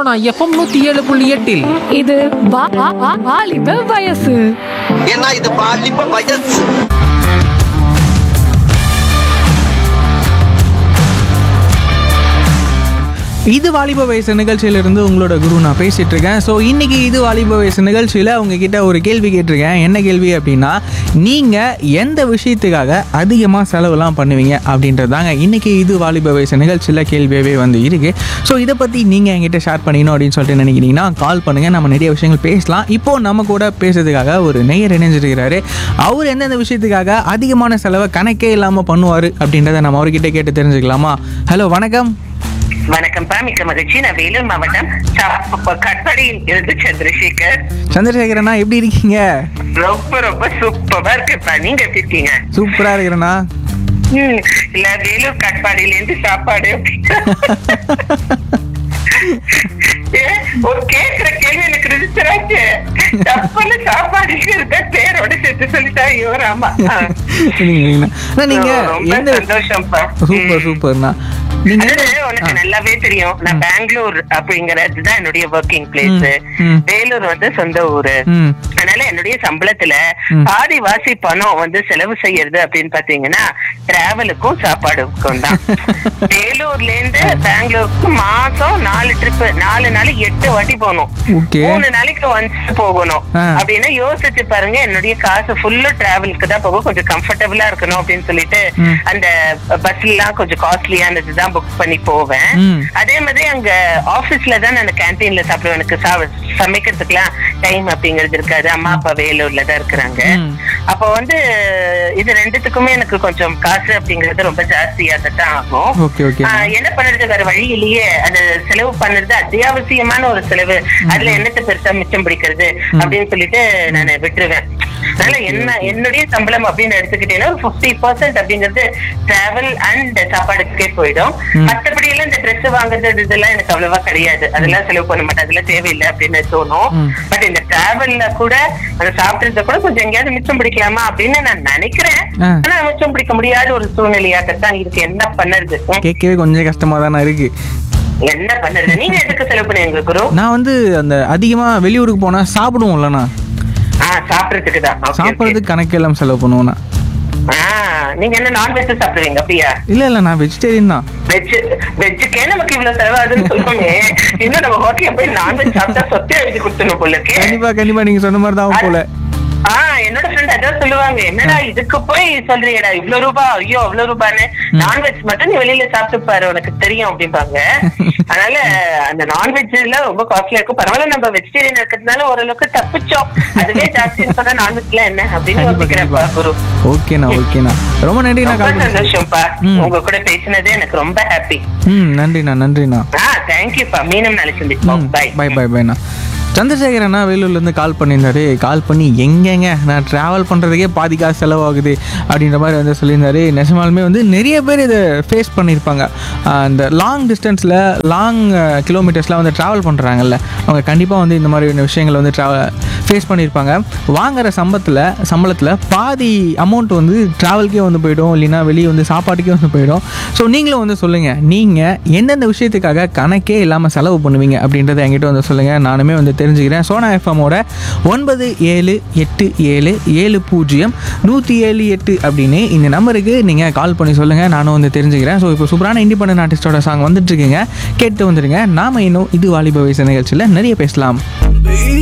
Sona FM நூத்தி ஏழு புள்ளி எட்டில் இது வா- வா- வா- வாலிப வயசு ஏன்னா இது பாலிப்ப வயசு இது வாலிப வயசு நிகழ்ச்சியிலிருந்து உங்களோட குரு நான் பேசிட்டு இருக்கேன் ஸோ இன்னைக்கு இது வாலிப வயசு நிகழ்ச்சியில் உங்ககிட்ட ஒரு கேள்வி கேட்டிருக்கேன் என்ன கேள்வி அப்படின்னா நீங்கள் எந்த விஷயத்துக்காக அதிகமாக செலவுலாம் பண்ணுவீங்க அப்படின்றது தாங்க இன்னைக்கு இது வாலிப வயசு நிகழ்ச்சியில் கேள்வியாகவே வந்து இருக்கு ஸோ இதை பற்றி நீங்கள் என்கிட்ட ஷேர் பண்ணிக்கணும் அப்படின்னு சொல்லிட்டு நினைக்கிறீங்கன்னா கால் பண்ணுங்கள் நம்ம நிறைய விஷயங்கள் பேசலாம் இப்போ நம்ம கூட பேசுறதுக்காக ஒரு நெய்யர் இணைஞ்சிருக்கிறாரு அவர் எந்தெந்த விஷயத்துக்காக அதிகமான செலவை கணக்கே இல்லாமல் பண்ணுவார் அப்படின்றத நம்ம அவர்கிட்ட கேட்டு தெரிஞ்சுக்கலாமா ஹலோ வணக்கம் வணக்கம்ப்பா மிக்க மகிழ்ச்சி நான் வேலூர் மாவட்டம் சா- கட்பாடியில் இருந்து சந்திரசேகர் சந்திரசேகரண்ணா எப்படி இருக்கீங்க ரொம்ப ரொம்ப சூப்பரா இருக்குப்பா நீங்க எப்படி இருக்கீங்க சூப்பரா இருக்கிறேண்ணா ம், இல்ல வேலூர் கட்பாடியில இருந்து சாப்பாடு ஏ, ஒரு கேக்குற கேள்வி எனக்கு ரிஜிஸ்டர் ஆச்சு தப்புன்னு சாப்பாடு இருக்க பேரோட சேர்த்து சொல்லிட்டா ஐயோ ராமா ஆ. சரிங்கண்ணா அண்ணா, நீங்க ரொம்ப எந்த சந்தோஷம்ப்பா சூப்பர் ம். சூப்பர்ண்ணா நீங்க அதாவது எந்த- உனக்கு ஆ. நல்லாவே தெரியும் நான் பெங்களூர் அப்படிங்கறது தான் என்னுடைய ஒர்க்கிங் பிளேஸ் ம், ம். வேலூர் வந்து சொந்த ஊரு ம் அதனால என்னுடைய சம்பளத்துல ம். பாதி வாசி பணம் வந்து செலவு செய்யறது அப்படின்னு பாத்தீங்கன்னா டிராவலுக்கும் சாப்பாடுக்கும் தான் வேலூர்ல இருந்து பெங்களூருக்கு மாசம் நாலு ட்ரிப் நாலு நாள் எட்டு வாட்டி போகணும் Okay. மூணு நாளைக்கு ஒன்ஸ் போகணும் ஆ. அப்படின்னா யோசிச்சு பாருங்க என்னுடைய காசு ஃபுல்லு டிராவலுக்கு தான் போகும் கொஞ்சம் கம்ஃபர்டபுளா இருக்கணும் அப்படின்னு சொல்லிட்டு ம். அந்த பஸ்ல எல்லாம் கொஞ்சம் காஸ்ட்லியானது தான் புக் பண்ணி போவேன் ம். அதே மாதிரி அங்க ஆபீஸ்ல தான் நான் கேன்டீன்ல சாப்பிடுவேன் எனக்கு சா- சமைக்கிறதுக்குலாம் டைம் அப்படிங்கிறது இருக்காது அம்மா அப்பா வேலூர்ல தான் இருக்கிறாங்க ம். அப்போ வந்து இது ரெண்டுத்துக்குமே எனக்கு கொஞ்சம் காசு அப்படிங்கிறது ரொம்ப ஜாஸ்தியாகத்தான் ஆகும் ஓகே ஓகே ஆஹ் என்ன பண்றது வேற வழி இல்லையே அது செலவு பண்ணுறது அத்தியாவசியமான ஒரு செலவு அதுல என்னத்தை பெருசா மிச்சம் பிடிக்கிறது அப்படின்னு சொல்லிட்டு நான் விட்டுருவேன் அதனால என்ன என்னுடைய சம்பளம் அப்படின்னு எடுத்துக்கிட்டீங்கன்னா ஒரு பிப்டி பர்சன்ட் அப்படிங்கிறது டிராவல் அண்ட் சாப்பாடுக்கே போயிடும் மத்தபடி எல்லாம் இந்த ட்ரெஸ் வாங்குறது இதெல்லாம் எனக்கு அவ்வளவா கிடையாது அதெல்லாம் செலவு பண்ண மாட்டேன் அதெல்லாம் தேவையில்லை அப்படின்னு தோணும் ம். பட் இந்த டிராவல்ல கூட அதை சாப்பிடுறத கூட கொஞ்சம் எங்கேயாவது மிச்சம் பிடிக்கலாமா அப்படின்னு நான் நினைக்கிறேன் ஆ. ஆனா மிச்சம் பிடிக்க முடியாத ஒரு சூழ்நிலையாகத்தான் இருக்கு என்ன பண்ணுறது ம். கேட்கவே கொஞ்சம் கஷ்டமா தானே இருக்கு என்ன பண்ணுறது நீங்க எதுக்கு செலவு பண்ணுவீங்க குரு நான் வந்து அந்த அதிகமா வெளியூருக்கு போனா சாப்பிடுவோம்லண்ணா ஆ சாப்பிடுறதுக்கு தான் Okay, okay. சாப்பிட்றதுக்கு கணக்கு எல்லாம் செலவு பண்ணுவோண்ணா ஆ நீங்க என்ன நான்வெஜ் சாப்பிடுவீங்க அப்படியா இல்ல இல்ல நான் வெஜிடேரியன் தான் வெஜ் வெஜ்ஜுக்கே நமக்கு இவ்வளவு செலவாகுதுன்னு சொல்லுவோமே இன்னும் நம்ம ஹோட்டல்ல போய் நான்வெஜ் சாப்பிட்டா சொத்தே எழுதி கொடுத்துணும் போல இருக்கே கண்டிப்பா கண்டிப்பா நீங்க சொன்ன மாதிரி தான் போல ஆ என்னோட ஃப்ரெண்ட் அதான் சொல்லுவாங்க என்னடா இதுக்கு போய் சொல்றீங்கடா இவ்வளவு ரூபா ஐயோ அவ்வளவு ரூபான்னு நான்வெஜ் மட்டும் நீ வெளியில சாப்பிட்டு பாரு உனக்கு தெரியும் அப்படிம்பாங்க அதனால அந்த நான்வெஜ் எல்லாம் ரொம்ப காஸ்ட்லியா இருக்கும் பரவாயில்ல நம்ம வெஜிடேரியன் இருக்கிறதுனால ஓரளவுக்கு தப்பிச்சோம் அதுவே ஜாஸ்தின்னு சொன்னா நான்வெஜ்ல என்ன அப்படின்னு கண்டிப்பா யோசிக்கிறேன்ப்பா கண்டிப்பா குரு ஓகேண்ணா ஓகேண்ணா ரொம்ப நன்றி நான் ரொம்ப கால் பண்ணி சந்தோஷம்ப்பா ம். உங்க கூட பேசினதே எனக்கு ரொம்ப ஹாப்பி ம் நன்றிண்ணா நன்றிண்ணா ஆ தேங்க்யூப்பா மீண்டும் நாளைக்கு சந்திப்போம் பை பை பை பைண்ணா சந்திரசேகர் அண்ணா வேலூர்லேருந்து கால் பண்ணியிருந்தாரு கால் பண்ணி எங்கெங்க நான் ட்ராவல் பண்ணுறதுக்கே பாதி காசு செலவாகுது அப்படின்ற மாதிரி வந்து சொல்லியிருந்தாரு நிஜமாலுமே வந்து நிறைய பேர் இதை ஃபேஸ் பண்ணியிருப்பாங்க ஆஹ் இந்த லாங் டிஸ்டன்ஸில் லாங் கிலோமீட்டர்ஸ்லாம் வந்து ட்ராவல் பண்ணுறாங்கல்ல அவங்க கண்டிப்பாக வந்து இந்த மாதிரி விஷயங்களை வந்து ட்ராவல் ஃபேஸ் பண்ணியிருப்பாங்க வாங்குற சம்பளத்தில் சம்பளத்தில் பாதி அமௌண்ட் வந்து ட்ராவல்க்கே வந்து போயிடும் இல்லைன்னா வெளியே வந்து சாப்பாட்டுக்கே வந்து போயிடும் ஸோ நீங்களும் வந்து சொல்லுங்கள் நீங்கள் எந்தெந்த விஷயத்துக்காக கணக்கே இல்லாமல் செலவு பண்ணுவீங்க அப்படின்றத என்கிட்ட வந்து சொல்லுங்கள் நானுமே வந்து தெரிஞ்சுக்கிறேன் சோனா எஃப்எம்மோட ஒன்பது ஏழு எட்டு ஏழு ஏழு பூஜ்ஜியம் நூற்றி ஏழு எட்டு அப்படின்னு இந்த நம்பருக்கு நீங்கள் கால் பண்ணி சொல்லுங்கள் நானும் வந்து தெரிஞ்சுக்கிறேன் ஸோ இப்போ சூப்பரான இண்டிபெண்டன்ட் ஆர்டிஸ்டோட சாங் வந்துட்டுருக்குங்க கேட்டு வந்துடுங்க நாம இன்னும் இது வாலிப வயசு நிகழ்ச்சியில் நிறைய பேசலாம்